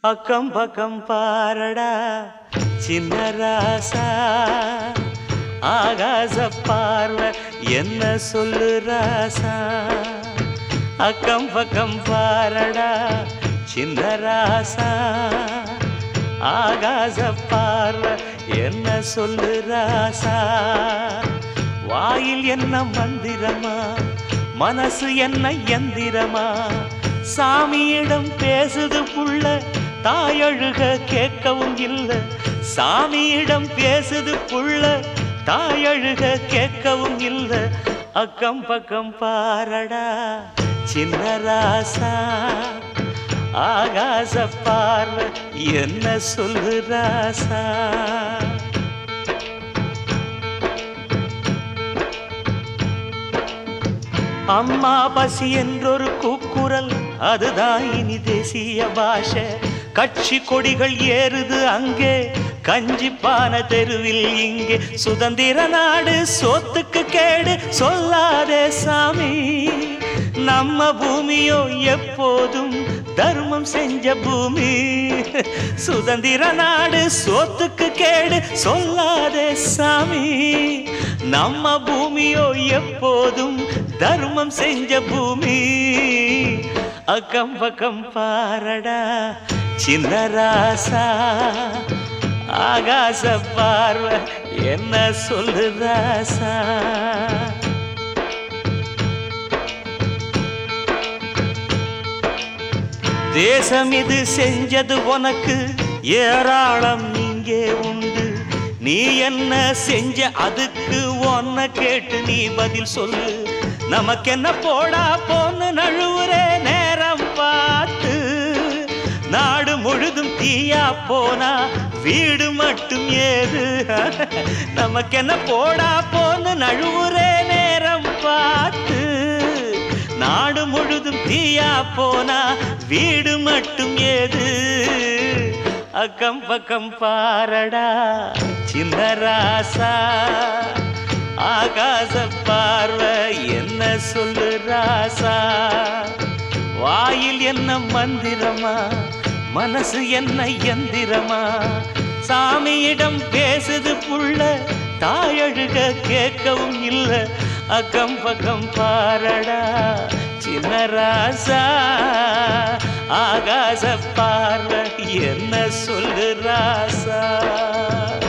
அக்கம் பக்கம் பாரடா சின்ன ராசா ஆகாச பார்வை என்ன சொல்லு ராசா அக்கம் பக்கம் பாரடா சின்ன ராசா ஆகாச பார்வை என்ன சொல்லு ராசா வாயில் என்ன மந்திரமா மனசு என்ன எந்திரமா சாமியிடம் பேசுது புள்ள தாயழுக கேட்கவும் இல்ல சாமியிடம் பேசுது புள்ள தாயழுக கேட்கவும் இல்ல அக்கம் பக்கம் பாரடா சின்ன ராசா ஆகாச பார்வை என்ன சொல்லு ராசா அம்மா பசி என்றொரு கூக்குரல் அதுதான் இனி தேசிய பாஷை கட்சி கொடிகள் ஏறுது அங்கே கஞ்சிப்பான தெருவில் இங்கே சுதந்திர நாடு சோத்துக்கு கேடு சொல்லாதே சாமி நம்ம பூமியோ எப்போதும் தர்மம் செஞ்ச பூமி சுதந்திர நாடு சோத்துக்கு கேடு சொல்லாதே சாமி நம்ம பூமியோ எப்போதும் தர்மம் செஞ்ச பூமி அக்கம் பக்கம் பாரடா சின்ன ராசா ஆகாச பார்வை என்ன சொல்லு ராசா தேசம் இது செஞ்சது உனக்கு ஏராளம் இங்கே உண்டு நீ என்ன செஞ்ச அதுக்கு ஒன்ன கேட்டு நீ பதில் சொல்லு நமக்கு என்ன போடா போன்னு நழுவுறே நேரம் பார்த்து நாடு முழுதும் தீயா போனா வீடு மட்டும் ஏது நமக்கு என்ன போடா போன்னு நழுவுறே நேரம் பார்த்து நாடு முழுதும் தீயா போனா வீடு மட்டும் ஏது அக்கம் பக்கம் பாரடா சின்ன ராசா ஆகாச பார்வை என்ன சொல்லு ராசா வாயில் என்ன மந்திரமா மனசு என்ன எந்திரமா சாமியிடம் பேசுது புள்ள தாயழுக கேட்கவும் இல்ல அக்கம் பக்கம் பாரடா சின்ன ராசா ஆகாச பார்வை என்ன சொல்லு ராசா